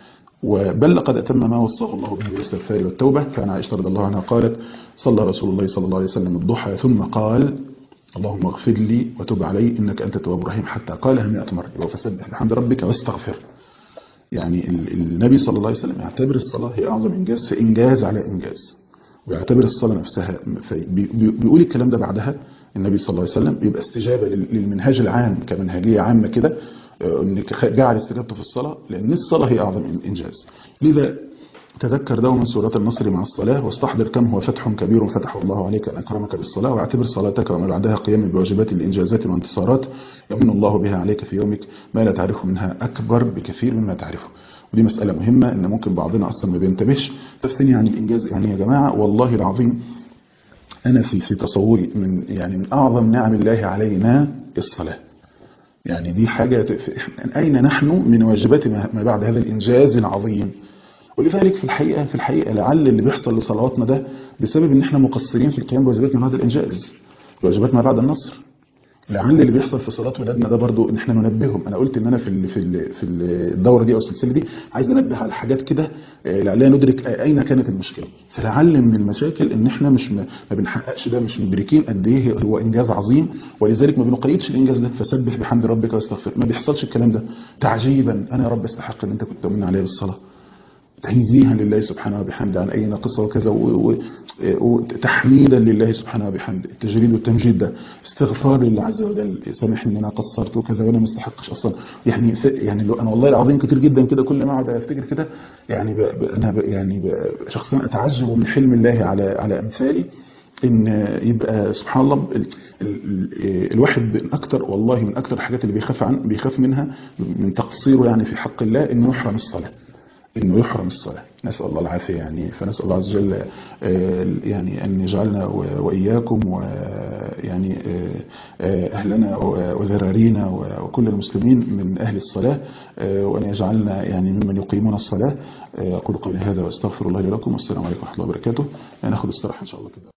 وبل لقد أتم ما وصاه الله به بالاستغفار والتوبة كان عائشة رضي الله عنها قالت صلى رسول الله صلى الله عليه وسلم الضحى ثم قال اللهم اغفر لي وتب علي إنك أنت التواب الرحيم حتى قالها 100 مرة فسبح بحمد ربك واستغفر يعني النبي صلى الله عليه وسلم يعتبر الصلاة هي أعظم إنجاز في إنجاز على إنجاز ويعتبر الصلاة نفسها بيقول الكلام ده بعدها النبي صلى الله عليه وسلم بيبقى استجابة للمنهاج العام كمنهجية عامة كده انك جعل استجابته في الصلاة لأن الصلاة هي أعظم إنجاز لذا تذكر دوما سورة النصر مع الصلاة واستحضر كم هو فتح كبير فتحه الله عليك أن أكرمك بالصلاة واعتبر صلاتك وما بعدها قيام بواجبات الإنجازات والانتصارات يمن الله بها عليك في يومك ما لا تعرفه منها أكبر بكثير مما تعرفه ودي مسألة مهمة إن ممكن بعضنا أصلا ما بينتبهش تفسني عن الإنجاز يعني يا جماعة والله العظيم أنا في في تصوري من يعني من أعظم نعم الله علينا الصلاة يعني دي حاجة أين نحن من واجبات ما بعد هذا الإنجاز العظيم ولذلك في الحقيقة في الحقيقة لعل اللي بيحصل لصلواتنا ده بسبب ان احنا مقصرين في القيام بواجبات ما بعد الإنجاز واجبات ما بعد النصر لعل اللي بيحصل في صلاة ولادنا ده برضو ان احنا ننبههم انا قلت ان انا في ال في ال في الدورة دي او السلسلة دي عايز انبه على حاجات كده لعلنا ندرك اين كانت المشكلة فلعل من المشاكل ان احنا مش ما بنحققش ده مش مدركين قد ايه هو انجاز عظيم ولذلك ما بنقيدش الانجاز ده فسبح بحمد ربك واستغفر ما بيحصلش الكلام ده تعجيبا انا يا رب استحق ان انت كنت تؤمن عليا بالصلاه تنزيها لله سبحانه وبحمده عن أي ناقصة وكذا وتحميدا لله سبحانه وبحمده التجريد والتمجيد ده استغفار لله عز وجل سامحني ان انا قصرت وكذا وانا ما استحقش اصلا يعني يعني لو انا والله العظيم كتير جدا كده كل ما اقعد افتكر كده يعني ب انا ب يعني ب شخصيا اتعجب من حلم الله على على امثالي ان يبقى سبحان الله ال ال الواحد من اكتر والله من اكتر الحاجات اللي بيخاف عن بيخاف منها من تقصيره يعني في حق الله انه يحرم الصلاه انه يحرم الصلاة نسأل الله العافية يعني فنسأل الله عز وجل يعني أن يجعلنا وإياكم ويعني أهلنا وذرارينا وكل المسلمين من أهل الصلاة وأن يجعلنا يعني ممن يقيمون الصلاة أقول قولي هذا وأستغفر الله لكم والسلام عليكم ورحمة الله وبركاته ناخذ استراحة إن شاء الله كده